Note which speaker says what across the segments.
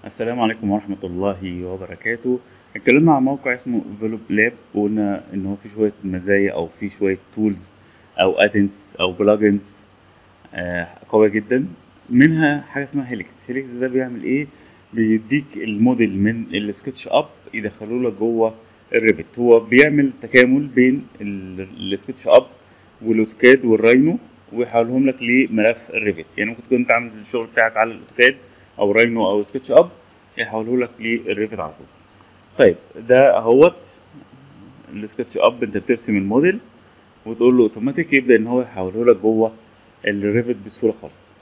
Speaker 1: السلام عليكم ورحمة الله وبركاته اتكلمنا عن موقع اسمه فيلوب لاب وقلنا ان هو فيه شوية مزايا او فيه شوية تولز او ادنس او بلجنز آه قوية جدا منها حاجة اسمها هيليكس هيليكس ده بيعمل ايه بيديك الموديل من السكتش اب يدخلوه لك جوه الريفت هو بيعمل تكامل بين ال- السكتش اب والاوتوكاد والراينو ويحولهم لك لملف الريفت يعني ممكن تكون انت عامل الشغل بتاعك على الاوتوكاد او راينو او سكتش اب يحوله لك للريفت على طول طيب ده اهوت السكتش اب انت بترسم الموديل وتقول له اوتوماتيك يبدا ان هو يحوله لك جوه الريفت بسهوله خالص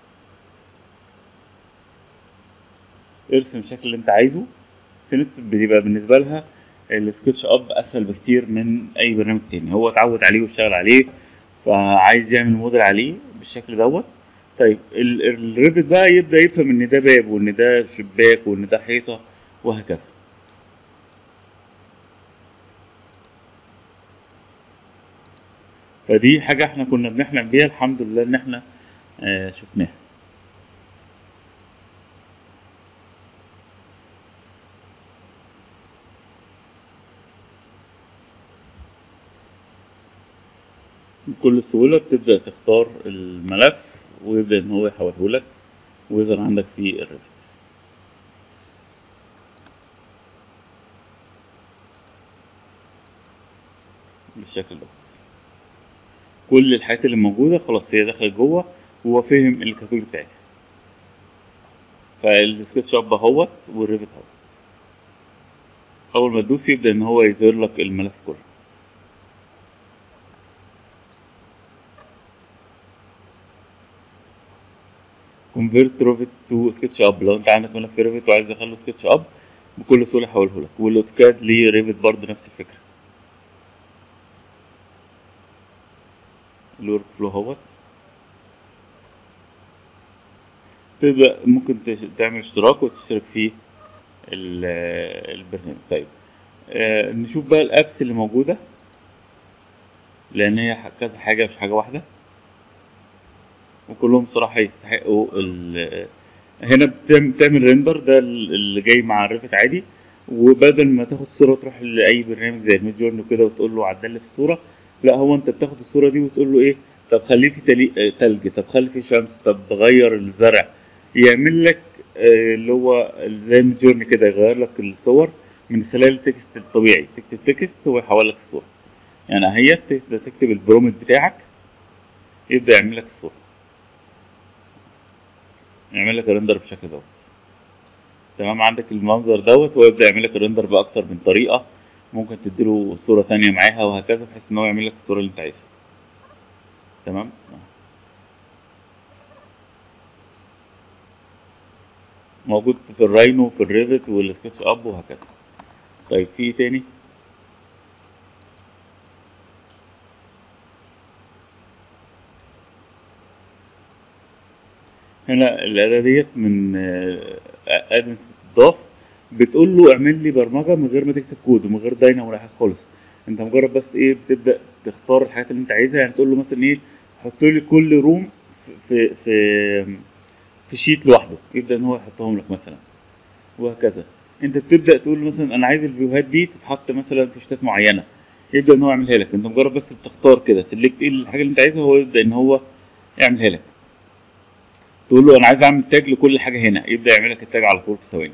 Speaker 1: ارسم الشكل اللي انت عايزه في ناس بيبقى بالنسبه لها السكتش اب اسهل بكتير من اي برنامج تاني هو اتعود عليه واشتغل عليه فعايز يعمل موديل عليه بالشكل دوت طيب ال- الريفت بقى يبدا يفهم ان ده باب وان ده شباك وان ده حيطه وهكذا فدي حاجه احنا كنا بنحلم بيها الحمد لله ان احنا آه شفناها بكل سهولة بتبدأ تختار الملف ويبدأ إن هو يحوله لك ويظهر عندك في الريفت بالشكل دوت كل الحاجات اللي موجودة خلاص هي دخلت جوه وهو فهم الكاتيجوري بتاعتها فالسكتش اب اهوت والريفت اهو أول ما تدوس يبدأ إن هو يظهر لك الملف كله كونفيرت ريفت تو سكتش اب لو انت عندك ملف ريفت وعايز تدخله سكتش اب بكل سهوله يحوله لك والاوتوكاد ليه ريفت برضه نفس الفكره الورك فلو اهوت تبدا ممكن تش- تعمل اشتراك وتشترك في ال- البرنامج طيب آه نشوف بقى الابس اللي موجوده لان هي ح- كذا حاجه مش حاجه واحده وكلهم صراحة يستحقوا ال هنا بتعمل بتعمل ريندر ده اللي جاي مع الريفت عادي وبدل ما تاخد صورة تروح لأي برنامج زي الميد جورني وكده وتقول له عدل لي في الصورة لا هو انت بتاخد الصورة دي وتقول له ايه طب خليه في تلي... آه، تلج طب خلي في شمس طب غير الزرع يعمل لك آه، اللي هو زي الميد جورني كده يغير لك الصور من خلال التكست الطبيعي تكتب تكست هو يحول لك الصورة يعني اهي تقدر تكتب البرومت بتاعك يبدأ يعمل لك الصورة يعمل لك الريندر بالشكل دوت تمام عندك المنظر دوت هو يبدا يعمل لك الريندر باكتر من طريقه ممكن تديله صوره تانية معاها وهكذا بحيث ان هو يعمل لك الصوره اللي انت عايزها تمام موجود في الراينو وفي الريفت والسكتش اب وهكذا طيب في ايه تاني هنا الأداة ديت من ادنس بتضاف بتقول له اعمل لي برمجة من غير ما تكتب كود ومن غير داينامو ولا حاجة خالص انت مجرد بس ايه بتبدأ تختار الحاجات اللي انت عايزها يعني تقول له مثلا ايه حط لي كل روم في في في شيت لوحده يبدأ ان هو يحطهم لك مثلا وهكذا انت بتبدأ تقول له مثلا انا عايز الفيوهات دي تتحط مثلا في شتات معينة يبدأ ان هو يعملها لك انت مجرد بس بتختار كده سلكت ايه الحاجة اللي انت عايزها هو يبدأ ان هو يعملها لك تقول له انا عايز اعمل تاج لكل حاجه هنا يبدا يعمل لك التاج على طول في ثواني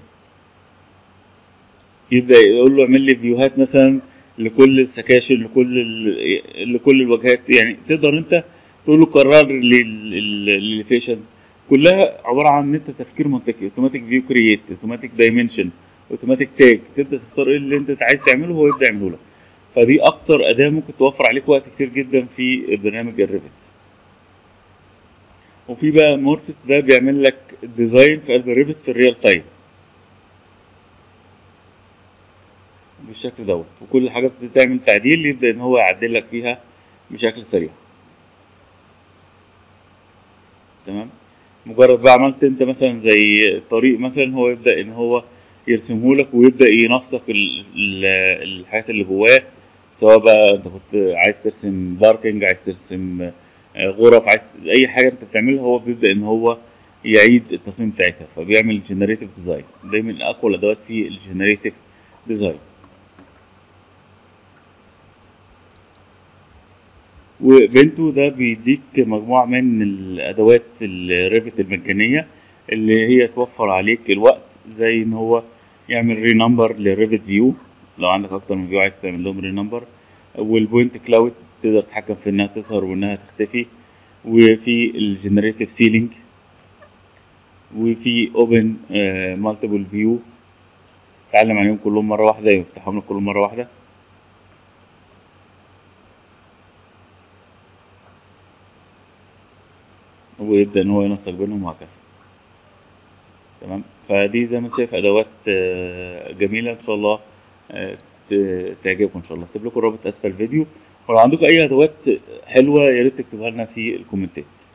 Speaker 1: يبدا يقول له اعمل لي فيوهات مثلا لكل السكاشن لكل ال... لكل الواجهات يعني تقدر انت تقول له كرر لي الليفيشن كلها عباره عن ان انت تفكير منطقي اوتوماتيك فيو كرييت اوتوماتيك دايمنشن اوتوماتيك تاج تبدا تختار ايه اللي انت عايز تعمله هو يبدا يعمله لك فدي اكتر اداه ممكن توفر عليك وقت كتير جدا في برنامج الريفت وفي بقى مورفس ده بيعمل لك ديزاين في قلب الريفت في الريال تايم بالشكل دوت وكل حاجه بتعمل تعديل يبدا ان هو يعدل لك فيها بشكل سريع تمام مجرد بقى عملت انت مثلا زي طريق مثلا هو يبدا ان هو يرسمه لك ويبدا ينسق ال- ال- الحاجات اللي جواه سواء بقى انت كنت عايز ترسم باركنج عايز ترسم آه، غرف عايز اي حاجه انت بتعملها هو بيبدا ان هو يعيد التصميم بتاعتها فبيعمل جنريتيف ديزاين ده من اقوى الادوات في الجنريتيف ديزاين وبنتو ده بيديك مجموعة من الأدوات الريفت المجانية اللي هي توفر عليك الوقت زي إن هو يعمل ري نمبر للريفت فيو لو عندك أكتر من فيو عايز تعمل لهم ري نمبر والبوينت كلاود تقدر تتحكم في إنها تظهر وإنها تختفي وفي الجنريتيف سيلينج وفي اوبن مالتيبل فيو تعلم عليهم كلهم مرة واحدة يفتحهم لك كلهم مرة واحدة ويبدأ إن هو ينسق بينهم وهكذا تمام فدي زي ما انت شايف أدوات آه، جميلة إن شاء الله آه، ت- تعجبكم إن شاء الله سيب لكم الرابط أسفل الفيديو ولو عندكم أي أدوات حلوة يا ريت تكتبوها لنا في الكومنتات